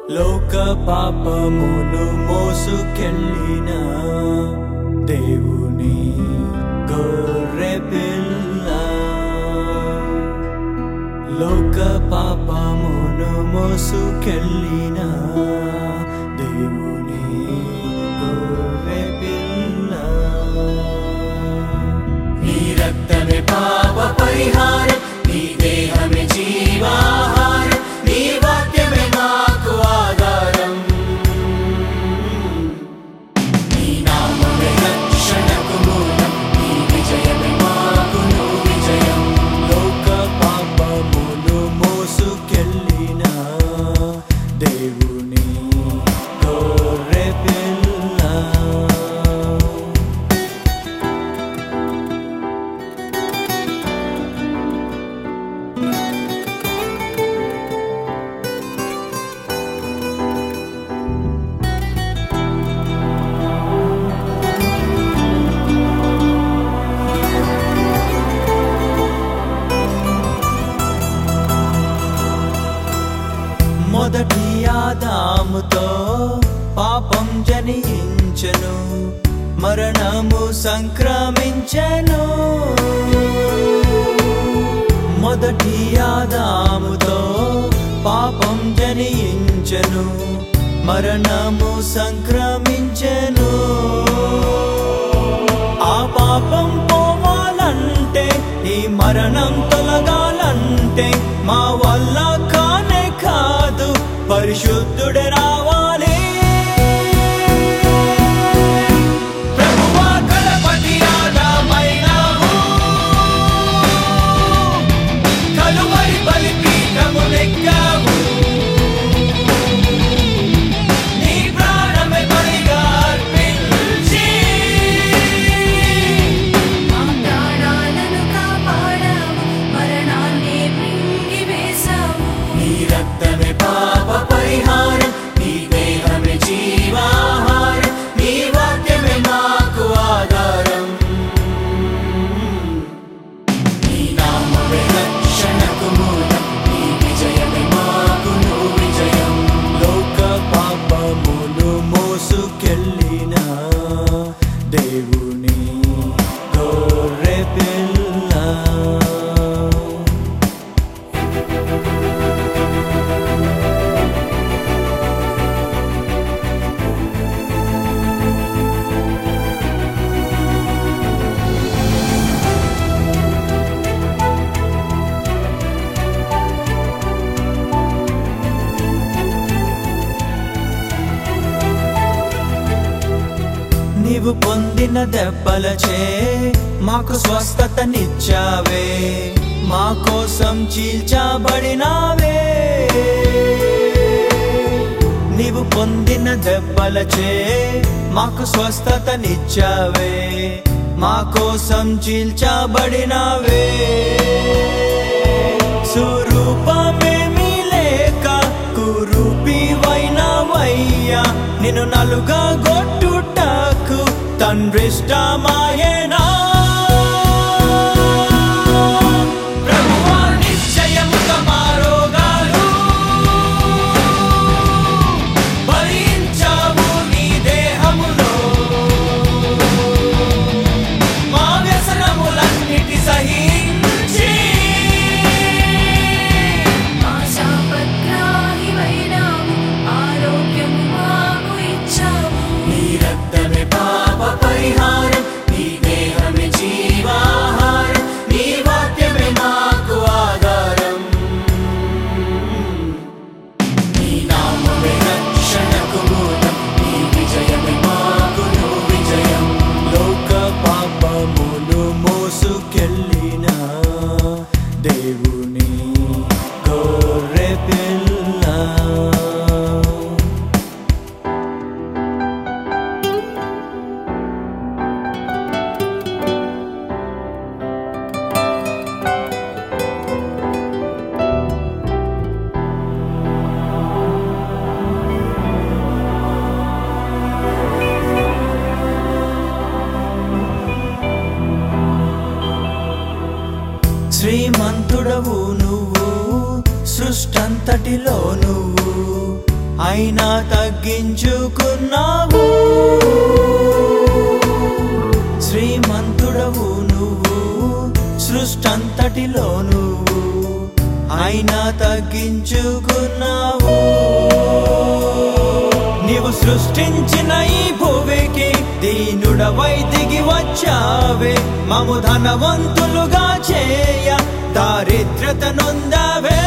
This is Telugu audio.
లోక పాపమును మోసుకెళ్ళిన దేవుని గొర్రె పిల్ల లోక పాపమును మోసుకెళ్ళిన దేవుని గొర్రె పిల్ల నీ రక్తమే పాప పరిహారం నీ దేహమే జీవాహారం నీ వాక్యమే మాకు ఆధారం నీ నామమే రక్షణకు మూలం నీ విజయమే మాకును విజయం లోక పాపమును మోసుకెళ్ళిన దేవుని గొర్రె పిల్ల మొదటి ఆదాముతో పాపం జనించను మరణము సంక్రమించను మొదటి ఆదాముతో పాపం జనించను మరణము సంక్రమించెను ఆ పాపం పోవాలంటే ఈ మరణం తొలగాలంటే మా వల్ల కానే కాదు పరిశుద్ధుడే రావాలి ప్రభువా కలపటి ఆదామైనావు కలువరి బలిపీఠమునెక్కావు నీ ప్రాణమే బలిగా అర్పించి మా ప్రాణాలను కాపాడావు మరణాన్ని మింగివేశావు నీ రక్తమే పాప పరిహారం నీ దేహమే జీవాహారం నీ వాక్యమే మాకు ఆధారం నీ నామమే రక్షణకు మూలం నీ విజయమే మాకును విజయం లోక పాపమును మోసుకెళ్ళిన దేవుని గొర్రె పిల్ల నీవు పొందిన దెబ్బలచే మాకు స్వస్థతనిచ్చావే మా కోసం చీల్చబడినావే నీవు పొందిన దెబ్బలచే మాకు స్వస్థతనిచ్చావే మా కోసం చీల్చబడినావే స్వరూపమేమీ లేక కురూపివైనవయ్యా నిన్ను నలుగా గొట్టుటకు తండ్రిష్టమాయేనా ప్రభువా నిశ్చయముగా మా రోగాలు భరించావు నీ దేహములో మా వ్యసనములన్నిటి సహించి మా శాపగ్రాహివైనావు ఆరోగ్యము మాకు ఇచ్చావు నీ రక్తమే పాప పరిహారం నీ దేహమే జీవాహారం నీ వాక్యమే మాకు ఆధారం నీ నామమే రక్షణకు మూలం నీ విజయమే మాకును విజయం లోక పాపమును మోసుకెళ్ళిన దేవుని గొర్రె పిల్ల శ్రీమంతుడవు నువ్వు సృష్టంతటిలో నువ్వు అయినా తగ్గించుకున్నావు శ్రీమంతుడవు నువ్వు సృష్టంతటిలో నువ్వు అయినా తగ్గించుకున్నావు నీవు సృష్టించిన ఈ భూమికి దీనుడవై దిగి వచ్చావే మము ధనవంతులుగా చేయ దారిద్రత నొందావే